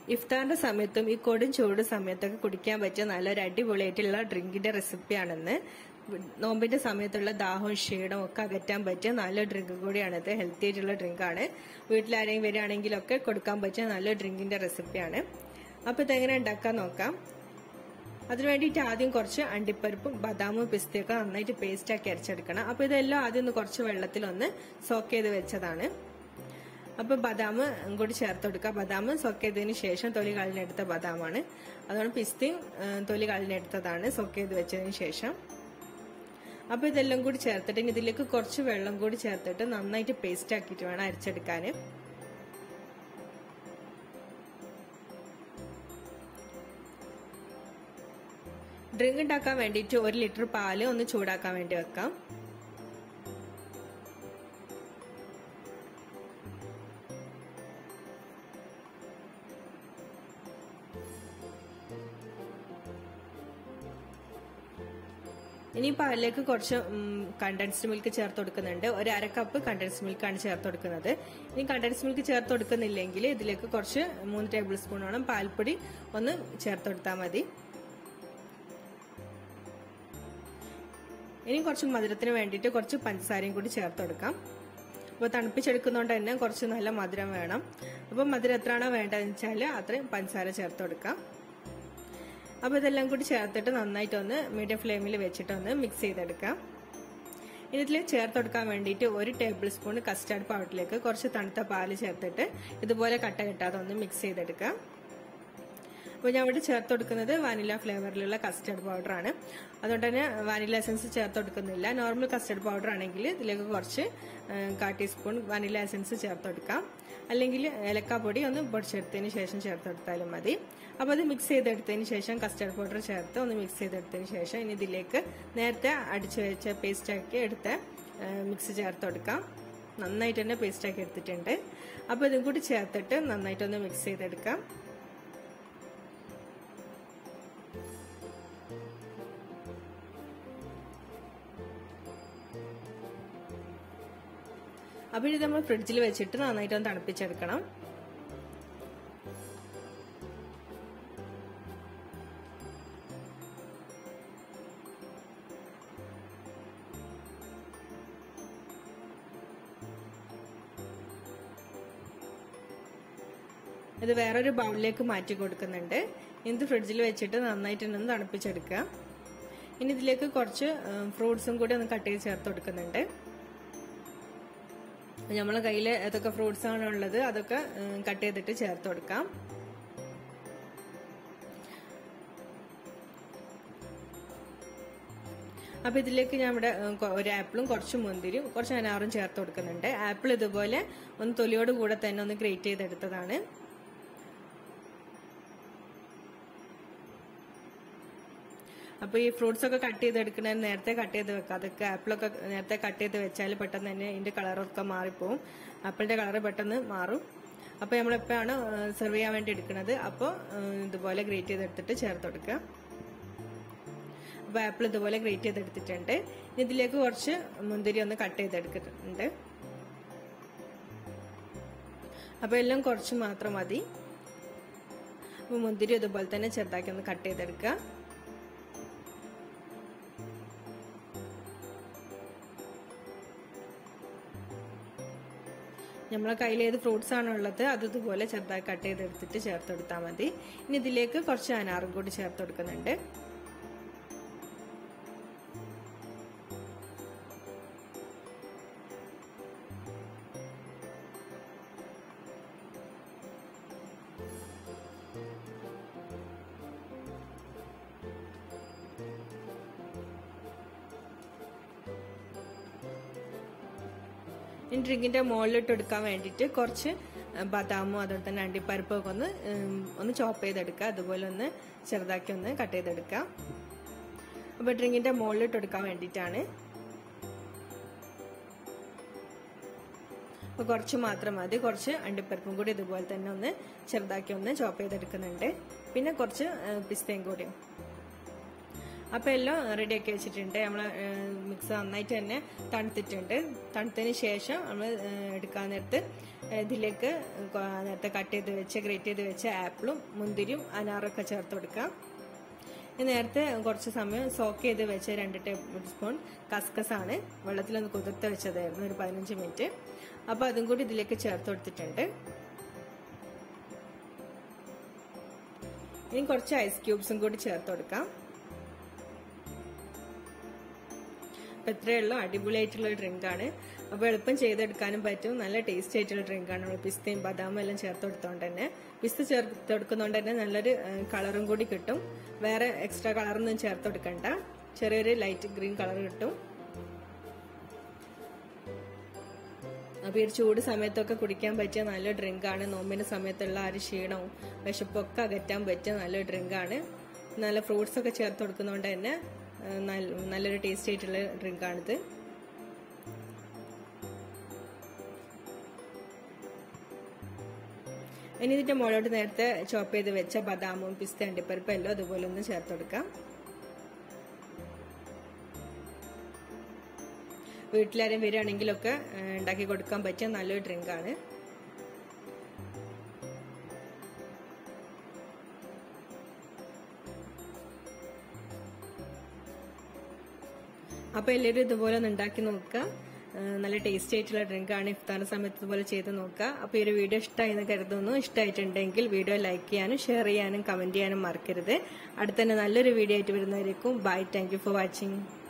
ഇഫ്താറിന്റെ സമയത്തും ഈ കൊടും ചൂട് സമയത്തൊക്കെ കുടിക്കാൻ പറ്റിയ നല്ലൊരു അടിപൊളിയായിട്ടുള്ള ഡ്രിങ്കിന്റെ റെസിപ്പിയാണെന്ന് നോമ്പിന്റെ സമയത്തുള്ള ദാഹവും ക്ഷീണവും ഒക്കെ അകറ്റാൻ പറ്റിയ നല്ല ഡ്രിങ്ക് കൂടിയാണിത് ഹെൽത്തി ആയിട്ടുള്ള ഡ്രിങ്കാണ് വീട്ടിലാരെങ്കിലും വരികയാണെങ്കിലൊക്കെ കൊടുക്കാൻ പറ്റിയ നല്ല ഡ്രിങ്കിന്റെ റെസിപ്പിയാണ് അപ്പൊ ഇതെങ്ങനെ ഉണ്ടാക്കാൻ നോക്കാം അതിനു വേണ്ടിയിട്ട് ആദ്യം കുറച്ച് അണ്ടിപ്പരിപ്പും ബദാമും പിസ്തയൊക്കെ നന്നായിട്ട് പേസ്റ്റ് ആക്കി അരച്ചെടുക്കണം അപ്പൊ ഇതെല്ലാം ആദ്യം ഒന്ന് കുറച്ച് വെള്ളത്തിലൊന്ന് സോക്ക് ചെയ്ത് വെച്ചതാണ് അപ്പൊ ബദാം കൂടി ചേർത്ത് കൊടുക്കുക ബദാം സോക്ക് ചെയ്തതിന് ശേഷം തൊലി കളഞ്ഞെടുത്ത ബദാമാണ് അതുകൊണ്ട് പിസ്തയും തൊലി കളഞ്ഞെടുത്തതാണ് സോക്ക് ചെയ്ത് വെച്ചതിന് ശേഷം അപ്പൊ ഇതെല്ലാം കൂടി ചേർത്തിട്ട് ഇതിലേക്ക് കുറച്ച് വെള്ളം കൂടി ചേർത്തിട്ട് നന്നായിട്ട് പേസ്റ്റ് ആക്കിയിട്ട് വേണം അരച്ചെടുക്കാൻ ഡ്രിങ്ക് ഉണ്ടാക്കാൻ വേണ്ടിയിട്ട് ഒരു ലിറ്റർ പാല് ഒന്ന് ചൂടാക്കാൻ വേണ്ടി വെക്കാം ഇനി പാലിലേക്ക് കുറച്ച് കണ്ടൻസ്ഡ് മിൽക്ക് ചേർത്ത് കൊടുക്കുന്നുണ്ട് ഒരു അര കപ്പ് കണ്ടൻസ്ഡ് മിൽക്കാണ് ചേർത്ത് കൊടുക്കുന്നത് ഇനി കണ്ടൻസ്ഡ് മിൽക്ക് ചേർത്ത് കൊടുക്കുന്നില്ലെങ്കിൽ ഇതിലേക്ക് കുറച്ച് മൂന്ന് ടേബിൾ സ്പൂണോളം പാൽപ്പൊടി ഒന്ന് ചേർത്ത് കൊടുത്താൽ മതി ഇനി കുറച്ച് മധുരത്തിന് വേണ്ടിയിട്ട് കുറച്ച് പഞ്ചസാരയും കൂടി ചേർത്ത് കൊടുക്കാം അപ്പോൾ തണുപ്പിച്ചെടുക്കുന്നതുകൊണ്ട് തന്നെ കുറച്ച് നല്ല മധുരം വേണം അപ്പോൾ മധുരം എത്രയാണോ വേണ്ടതെന്ന് വെച്ചാൽ അത്രയും പഞ്ചസാര ചേർത്ത് കൊടുക്കാം അപ്പോൾ ഇതെല്ലാം കൂടി ചേർത്തിട്ട് നന്നായിട്ടൊന്ന് മീഡിയം ഫ്ലെയിമിൽ വെച്ചിട്ടൊന്ന് മിക്സ് ചെയ്തെടുക്കാം ഇനി ഇതിൽ ചേർത്ത് കൊടുക്കാൻ വേണ്ടിയിട്ട് ഒരു ടേബിൾ സ്പൂൺ കസ്റ്റാർഡ് പൗഡറിലേക്ക് കുറച്ച് തണുത്ത പാല് ചേർത്തിട്ട് ഇതുപോലെ കട്ട കെട്ടാതെ ഒന്ന് മിക്സ് ചെയ്തെടുക്കാം അപ്പോൾ ഞാൻ ഇവിടെ ചേർത്ത് കൊടുക്കുന്നത് വാനില ഫ്ലേവറിലുള്ള കസ്റ്റർഡ് പൗഡർ ആണ് അതുകൊണ്ട് തന്നെ വാനില എസൻസ് ചേർത്ത് കൊടുക്കുന്നില്ല നോർമൽ കസ്റ്റർഡ് പൗഡർ ആണെങ്കിൽ ഇതിലേക്ക് കുറച്ച് കാ ടീസ്പൂൺ വാനില എസൻസ് ചേർത്ത് കൊടുക്കാം അല്ലെങ്കിൽ ഏലക്കാപ്പൊടി ഒന്ന് പൊടിച്ചെടുത്തതിന് ശേഷം ചേർത്ത് കൊടുത്താലും മതി അപ്പോൾ അത് മിക്സ് ചെയ്തെടുത്തതിന് ശേഷം കസ്റ്റർഡ് പൗഡർ ചേർത്ത് ഒന്ന് മിക്സ് ചെയ്തെടുത്തതിന് ശേഷം ഇനി ഇതിലേക്ക് നേരത്തെ അടിച്ചു വെച്ച പേസ്റ്റാക്കി എടുത്ത മിക്സ് ചേർത്ത് കൊടുക്കാം നന്നായിട്ട് തന്നെ പേസ്റ്റാക്കി എടുത്തിട്ടുണ്ട് അപ്പോൾ ഇതും കൂടി ചേർത്തിട്ട് നന്നായിട്ടൊന്ന് മിക്സ് ചെയ്തെടുക്കാം അപ്പോൾ ഇത് നമ്മൾ ഫ്രിഡ്ജിൽ വെച്ചിട്ട് നന്നായിട്ടൊന്ന് തണുപ്പിച്ചെടുക്കണം ഇത് വേറൊരു ബൗളിലേക്ക് മാറ്റി കൊടുക്കുന്നുണ്ട് ഇത് ഫ്രിഡ്ജിൽ വെച്ചിട്ട് നന്നായിട്ട് ഒന്ന് തണുപ്പിച്ചെടുക്കുക ഇനി ഇതിലേക്ക് കുറച്ച് ഫ്രൂട്ട്സും കൂടി ഒന്ന് കട്ട് ചെയ്ത് ചേർത്ത് കൊടുക്കുന്നുണ്ട് നമ്മളെ കയ്യിൽ ഏതൊക്കെ ഫ്രൂട്ട്സ് ആണ് ഉള്ളത് അതൊക്കെ കട്ട് ചെയ്തിട്ട് ചേർത്ത് കൊടുക്കാം അപ്പൊ ഇതിലേക്ക് ഞാൻ ഇവിടെ ഒരു ആപ്പിളും കുറച്ച് മുന്തിരിയും കുറച്ച് അനാറും ചേർത്ത് കൊടുക്കുന്നുണ്ട് ആപ്പിൾ ഇതുപോലെ ഒന്ന് തൊലിയോട് കൂടെ തന്നെ ഒന്ന് ഗ്രേറ്റ് ചെയ്തെടുത്തതാണ് അപ്പൊ ഈ ഫ്രൂട്ട്സ് ഒക്കെ കട്ട് ചെയ്തെടുക്കുന്നത് നേരത്തെ കട്ട് ചെയ്ത് വെക്കുക അതൊക്കെ ആപ്പിളൊക്കെ നേരത്തെ കട്ട് ചെയ്ത് വെച്ചാൽ പെട്ടെന്ന് തന്നെ ഇതിന്റെ കളറൊക്കെ മാറിപ്പോവും ആപ്പിളിന്റെ കളർ പെട്ടെന്ന് മാറും അപ്പൊ നമ്മളെപ്പോഴാണ് സെർവ് ചെയ്യാൻ വേണ്ടി എടുക്കുന്നത് അപ്പോൾ ഇതുപോലെ ഗ്രേറ്റ് ചെയ്തെടുത്തിട്ട് ചേർത്ത് കൊടുക്കുക അപ്പൊ ആപ്പിൾ ഇതുപോലെ ഗ്രേറ്റ് ചെയ്തെടുത്തിട്ടുണ്ട് ഇതിലേക്ക് കുറച്ച് മുന്തിരി ഒന്ന് കട്ട് ചെയ്തെടുക്കുന്നുണ്ട് അപ്പൊ എല്ലാം കുറച്ച് മാത്രം മതി അപ്പൊ മുന്തിരി ഇതുപോലെ തന്നെ ചെറുതാക്കി ഒന്ന് കട്ട് ചെയ്തെടുക്കുക നമ്മളെ കയ്യിൽ ഏത് ഫ്രൂട്ട്സ് ആണ് ഉള്ളത് അത് ഇതുപോലെ ചെറുതായി കട്ട് ചെയ്തെടുത്തിട്ട് ചേർത്ത് കൊടുത്താൽ മതി ഇനി ഇതിലേക്ക് കുറച്ച് അനാറും കൂടി ചേർത്ത് കൊടുക്കുന്നുണ്ട് ഈ ഡ്രിങ്കിന്റെ മുകളിലിട്ട് എടുക്കാൻ വേണ്ടിയിട്ട് കുറച്ച് ബദാമും അതുപോലെ തന്നെ അണ്ടിപ്പരിപ്പും ഒക്കെ ഒന്ന് ഒന്ന് ചോപ്പ് ചെയ്തെടുക്കുക അതുപോലെ ഒന്ന് ചെറുതാക്കി ഒന്ന് കട്ട് ചെയ്തെടുക്കുക അപ്പൊ ഡ്രിങ്കിന്റെ മുകളിലിട്ട് എടുക്കാൻ വേണ്ടിയിട്ടാണ് അപ്പൊ കുറച്ച് മാത്രം മതി കുറച്ച് അണ്ടിപ്പരിപ്പും കൂടി ഇതുപോലെ തന്നെ ഒന്ന് ചെറുതാക്കി ഒന്ന് ചോപ്പ് ചെയ്തെടുക്കുന്നുണ്ട് പിന്നെ കുറച്ച് പിസ്തയും കൂടിയും അപ്പൊ എല്ലാം റെഡിയാക്കി വെച്ചിട്ടുണ്ട് നമ്മൾ മിക്സ് നന്നായിട്ട് തന്നെ തണുത്തിട്ടുണ്ട് തണുത്തതിന് ശേഷം നമ്മൾ എടുക്കാൻ നേരത്ത് ഇതിലേക്ക് കൊ- നേരത്തെ കട്ട് ചെയ്ത് വെച്ച ഗ്രേറ്റ് ചെയ്ത് വെച്ച ആപ്പിളും മുന്തിരിയും അനാറൊക്കെ ചേർത്ത് കൊടുക്കാം ഇനി നേരത്തെ കുറച്ച് സമയം സോക്ക് ചെയ്ത് വെച്ച രണ്ട് ടേബിൾ സ്പൂൺ കസ്കസ് ആണ് വെള്ളത്തിലൊന്ന് കുതിർത്ത് വെച്ചതായിരുന്നു ഒരു പതിനഞ്ച് മിനിറ്റ് അപ്പോൾ അതും കൂടി ഇതിലേക്ക് ചേർത്ത് കൊടുത്തിട്ടുണ്ട് ഇനി കുറച്ച് ഐസ് ക്യൂബ്സും കൂടി ചേർത്ത് കൊടുക്കാം അപ്പൊ ഇത്രയേ ഉള്ളൂ അടിപൊളിയായിട്ടുള്ള ഒരു ഡ്രിങ്ക് ആണ് അപ്പോൾ എളുപ്പം ചെയ്തെടുക്കാനും പറ്റും നല്ല ടേസ്റ്റ് ആയിട്ടുള്ള ഡ്രിങ്ക് ആണ് നമ്മൾ പിസ്തയും ബദാമും എല്ലാം ചേർത്ത് കൊടുത്തോണ്ട് തന്നെ പിസ്ത ചേർത്ത് കൊടുക്കുന്നതുകൊണ്ട് തന്നെ നല്ലൊരു കളറും കൂടി കിട്ടും വേറെ എക്സ്ട്രാ കളറൊന്നും ചേർത്ത് കൊടുക്കണ്ട ചെറിയൊരു ലൈറ്റ് ഗ്രീൻ കളർ കിട്ടും അപ്പോൾ ഈ ഒരു ചൂട് സമയത്തൊക്കെ കുടിക്കാൻ പറ്റിയ നല്ല ഡ്രിങ്ക് ആണ് നോമ്പിന്റെ സമയത്തുള്ള ആ ഒരു ക്ഷീണവും വിശപ്പൊക്കെ അകറ്റാൻ പറ്റിയ നല്ലൊരു ഡ്രിങ്ക് ആണ് നല്ല ഫ്രൂട്ട്സ് ഒക്കെ ചേർത്ത് കൊടുക്കുന്നതുകൊണ്ട് തന്നെ ആ, നല്ല- നല്ലൊരു ടേസ്റ്റ് ആയിട്ടുള്ള ഡ്രിങ്ക് ആണിത് ഇനി ഇതിന്റെ മുകളിലോട്ട് നേരത്തെ ചോപ്പ് ചെയ്ത് വെച്ച ബദാമും പിസ്ത അണ്ടിപ്പരിപ്പും എല്ലാം അതുപോലെ ഒന്ന് ചേർത്ത് കൊടുക്കാം വീട്ടിലാരും വരികയാണെങ്കിലൊക്കെ ആ, ഉണ്ടാക്കി കൊടുക്കാൻ പറ്റിയ നല്ലൊരു ഡ്രിങ്ക് ആണ് അപ്പൊ എല്ലാവരും ഇതുപോലെ ഒന്ന് ഉണ്ടാക്കി നോക്കുക ആ, നല്ല ടേസ്റ്റി ആയിട്ടുള്ള ഡ്രിങ്ക് ആണ് ഇഫ്താർ സമയത്ത് ഇതുപോലെ ചെയ്ത് നോക്കുക അപ്പൊ ഈ ഒരു വീഡിയോ ഇഷ്ടമായി എന്ന് കരുതുന്നു ഇഷ്ടമായിട്ടുണ്ടെങ്കിൽ വീഡിയോ ലൈക്ക് ചെയ്യാനും ഷെയർ ചെയ്യാനും കമന്റ് ചെയ്യാനും മറക്കരുത് അടുത്ത തന്നെ നല്ലൊരു വീഡിയോ ആയിട്ട് വരുന്നതായിരിക്കും bye thank you for watching